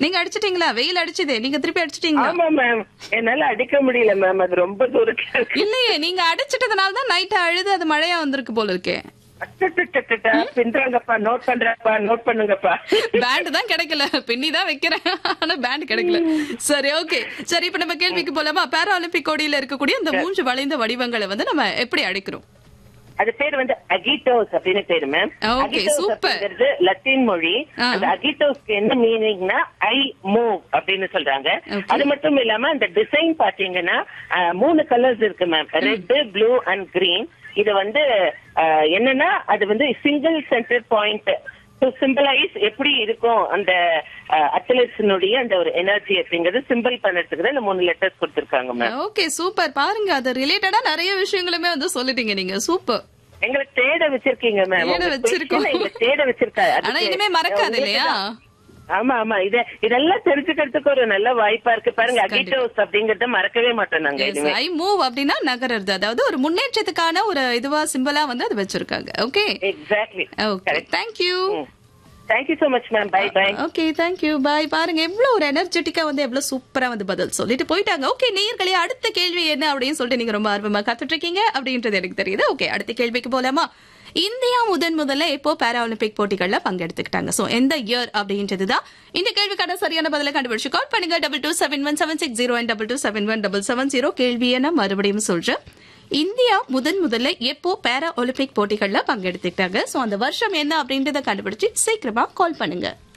நீங்க அடிச்சிட்டீங்களா வெயில் அடிச்சதே நீங்க திருப்பி அடிச்சிட்டீங்களா ஆமா மேம் என்னால அடிக்க முடியல மேம் அது ரொம்ப தூரத்துல இருக்கு இல்லையே நீங்க அடிச்சிட்டதுனால தான் நைட் அழுது அது மழையா வந்திருக்கு போல இருக்கே அச்சச்சச்சச்ச, பின்றாங்கப்பா நோட் பண்றப்பா நோட் பண்ணுங்கப்பா பேண்ட் தான் கிடைக்கல பின்னி தான் வைக்கிறேன் ஆனா பேண்ட் கிடைக்கல சரி ஓகே சரி இப்ப நம்ம கேள்விக்கு போலாமா பாரா ஒலிம்பிக் கோடியில இருக்கக்கூடிய இந்த மூன்று வளைந்த வடிவங்களை வந்து நம்ம எப்படி அடிக்கிறோம் அது பேர் வந்து அகிட்டோஸ் அப்படின்னு பேரு மேம் Okay, அகிட்டோஸ் super. அப்படிங்கிறது லத்தீன் மொழி ஆ. அந்த அகிட்டோஸ்க்கு என்ன மீனிங்னா ஐ மூவ் அப்படின்னு சொல்றாங்க Okay. அது மட்டும் இல்லாம அந்த டிசைன் பாத்தீங்கன்னா அஹ், மூணு கலர்ஸ் இருக்கு ma'am red blue and green இது வந்து அஹ், என்னன்னா அது வந்து single centre point to symbolise எப்படி இருக்கும் அந்த அத்லெட்ஸினுடைய அந்த ஒரு எனர்ஜி அப்படிங்கறது சிம்பிள் பண்ணுறதுக்கு தான் இந்த மூணு லெட்டர்ஸ் கொடுத்திருக்காங்க மேம் ஓகே சூப்பர் பாருங்க அது ரிலேட்டடா நிறைய விஷயங்களுமே வந்து சொல்லிட்டீங்க நீங்க சூப்பர் எங்களை தேட வச்சிருக்கீங்க மேம் தேட வச்சிருக்கோம். தேட வச்சிருக்கா ஆனா அதுக்கு இனிமே மறக்காது உங்களுக்கு இல்லையா தான். ஆமா ஆமா இத இதெல்லாம் தெரிஞ்சுக்கிறதுக்கு ஒரு நல்ல வாய்ப்பா இருக்கு பாருங்க அகிட்டோஸ் அப்படிங்கறத மறக்கவே மாட்டோம் நாங்க இனிமே ஐ மூவ் அப்படின்னா நகருது அதாவது ஒரு முன்னேற்றத்துக்கான ஒரு இதுவா சிம்பிளா வந்து அது வச்சிருக்காங்க okay exactly okay thank you thank you so much ma'am bye bye okay thank you bye பாருங்க எவ்வளவு ஒரு எனர்ஜெட்டிக்கா வந்து எவ்வளவு சூப்பரா வந்து பதில் சொல்லிட்டு போயிட்டாங்க ஓகே நேயர்களே அடுத்த கேள்வி என்ன அப்படின்னு சொல்லிட்டு நீங்க ரொம்ப ஆர்வமா காத்துட்டு இருக்கீங்க அப்படின்றது எனக்கு தெரியுது ஓகே அடுத்த கேள்விக்கு போலாமா இந்தியா முதன் முதல்ல எப்போ பாரா ஒலிம்பிக் போட்டிகள்ல பங்கெடுத்துக்கிட்டாங்க சோ எந்த இயர் அப்படின்றதுதான் இந்த கேள்விக்கான சரியான பதிலை கண்டுபிடிச்சு கால் பண்ணுங்க double two seven one seven six zero double two seven one double seven zero கேள்வியை நான் மறுபடியும் சொல்றேன் இந்தியா முதன் முதல்ல எப்போ பாரா ஒலிம்பிக் போட்டிகள்ல பங்கெடுத்துக்கிட்டாங்க சோ அந்த வருஷம் என்ன அப்படின்றத கண்டுபிடிச்சு சீக்கிரமா கால் பண்ணுங்க